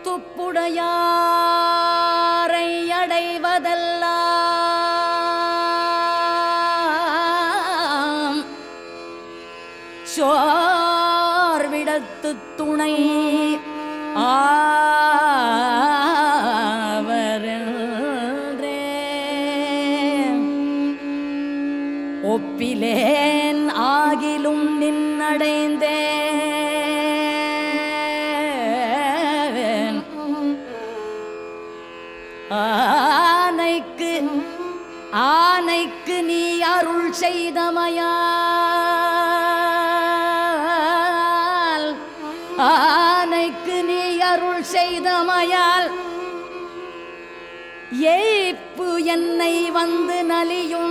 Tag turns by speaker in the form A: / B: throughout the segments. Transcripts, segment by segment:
A: துப்புடையாரை அடைவதெல்லாம் சோர்விடத்து துணை ஆவரென்றே ஒப்பிலேன் ஆகிலும் நின்னடைந்தேன் ஆனைக்கு ஆனைக்கு நீ அருள் செய்தமையால் ஆனைக்கு நீ அருள் செய்தமையால் ஏய்ப்பு என்னை வந்து நலியும்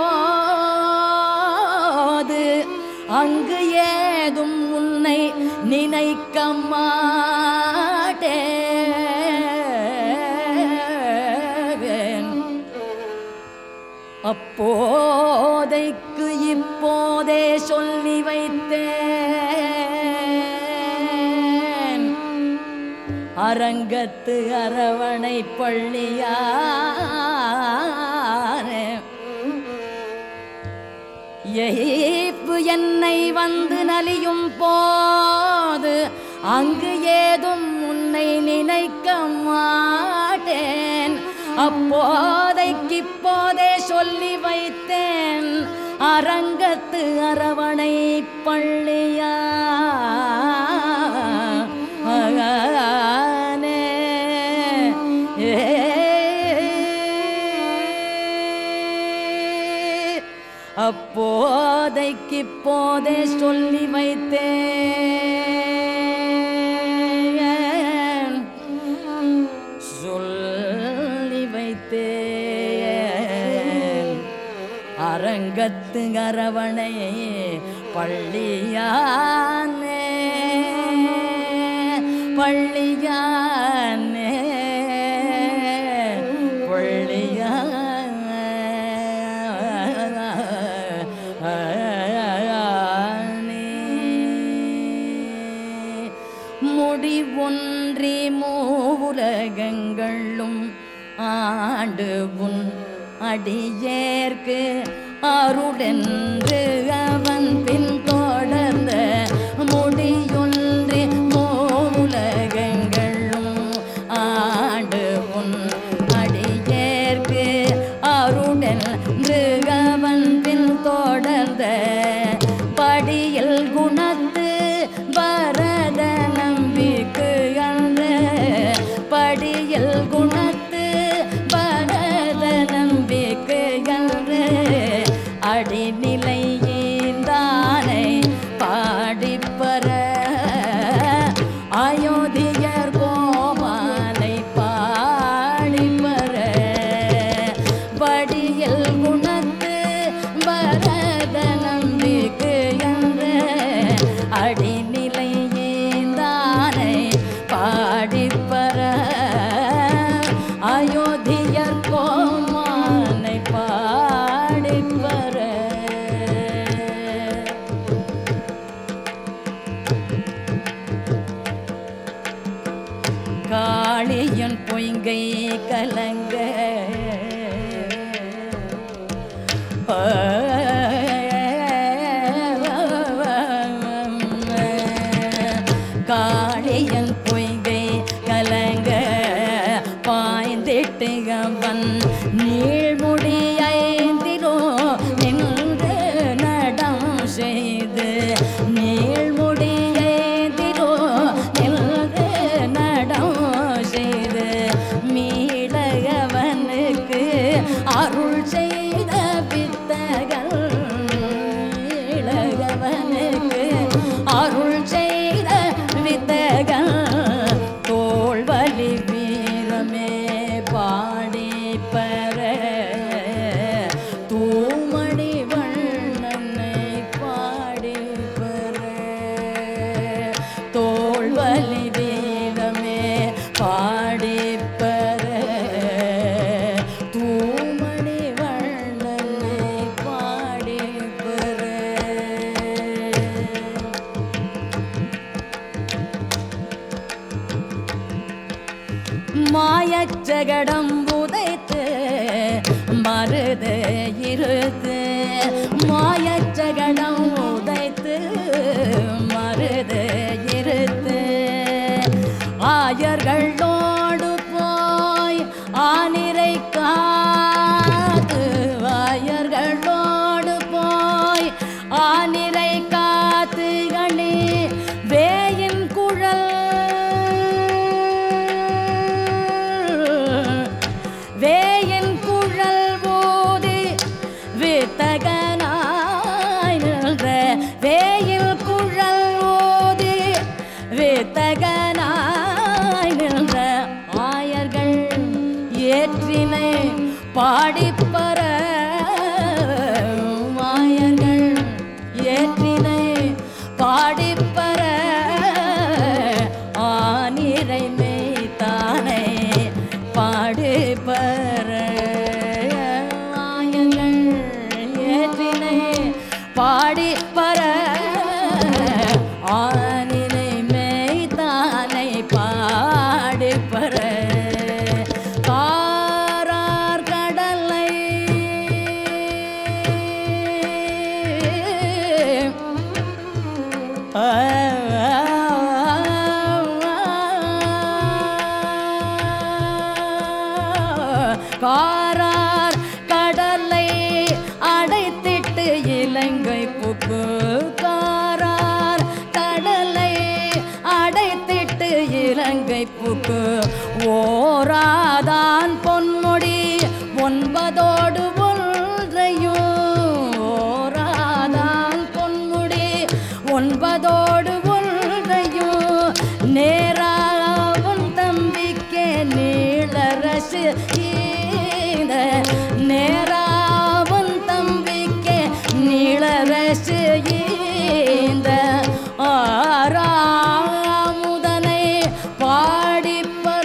A: போது அங்கு ஏதும் உன்னை நினைக்க மாட்டேன் அப்போதைக்கு இப்போதே சொல்லி வைத்தேன் அரங்கத்து அரவணை பள்ளியாரே எய்ப்பு என்னை வந்து நலியும் போது அங்கு ஏதும் உன்னை நினைக்க மாட்டேன் அப்போதைக்கு இப்போதே சொல்லி வைத்தேன் அரங்கத்து அரவணை பள்ளியா அகனே. ஏ அப்போதைக்கு இப்போதே சொல்லி வைத்தேன் சொல்லி வைத்தேன் அரங்கத்து அரவணை பள்ளியானே பள்ளியானே பள்ளியானே முடிவொன்றி மூவுலகங்களும் ஆண்டு உன் அடியேற்கு அருளென்று அவன் பின் தொடர்ந்த முடியொன்றி மூவுலகங்களும் ஆண்டு உன் அடியேற்கு அருளென்று அவன் பின் தொடர்ந்த படியில் குணத்து வரத நம்பிக்கு அந்த படியில் குணத்து வரத நம்பிக்கு என்று அடிநிலையீந்தானை பாடிப்பற அயோத்தியர் கோமாலை பாடிப்பற படியில் குணத்து பரத நம்பிக்கு என்ற அடிநிலையேந்தானை பாடிப்பற அயோத்தியர் கோமானை பாடிப்பற காளியன் பொய்கை கலங்க காளியன் பொய்கை கலங்க பாய்ந்திட்டு அவன் நீழ்முடி ஐந்திலோ நின்று நடம் செய்து நீழ்முடி ஐந்திலோ நின்று நடம் செய்து மீளகவனுக்கு அருள் செய்த பித்தகள் மீளகவனுக்கு அருள் செய்த வித்தகள் தோல்வலி வீரமே பாடி பர தூமணி வண்ணனை பாடி பர தோல்வலி வீரமே பாடி பர தூமணி வண்ணனை பாடி பர மாயச்சகடம் உதைத்து மருது இருத்து மாயச்சகடம் உதைத்து மருது இருத்து ஆயர்களோடு போய் ஆனிரை காத்து ஆயர்களோடு போய் ஆனிரை காத்து அணி வேயின் குழல் வேயின் குழல் போதி வித்தகனாய் நின்ற வேயில் குழல் ஓதி வித்தகனாய் நின்ற ஆயர்கள் ஏற்றினை பாடிப்பற ஆயர்கள் ஏற்றினை பாடிப்பற ஆனிரை மேய்த்தானே பாடிப்பற ஆயங்கள் ஏற்றினை பாடிப்பற ஆனினை மேய்த்தானை பாடிப்பற காரார் கடலை காரார் கடலை அடைத்திட்டு இலங்கை புக்கு காரார் கடலை அடைத்திட்டு இலங்கை புக்கு ஓராதான் பொன்முடி ஒன்பதோடு ஒன்றையும் ஓராதான் பொன்முடி ஒன்பதோடு ஒன்றையும் நேராவன் தம்பிக்கே நீளரசு ஈந்த நேராவன் தம்பிக்கே நீளரசு ஈந்த ஆறாமுதனை பாடிப்பற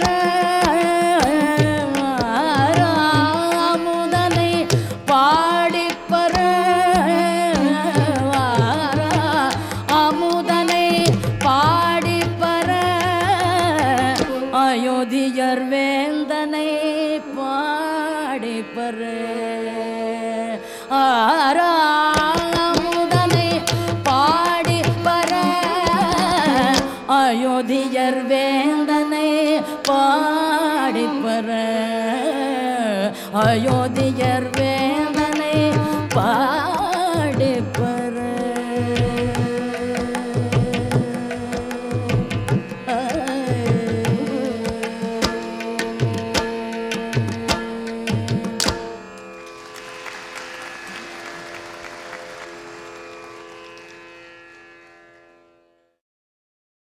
A: ஆறாமுதனை பாடிப்பற அமுதனை பாடிப்பற அயோத்தியர் வேந்தனை பாடிப்பற ஆறாமுதனை பாடிப்பற அயோத்தியர் வேந்தனை பாடிப்பற அயோத்தியர் வேந்தனை பா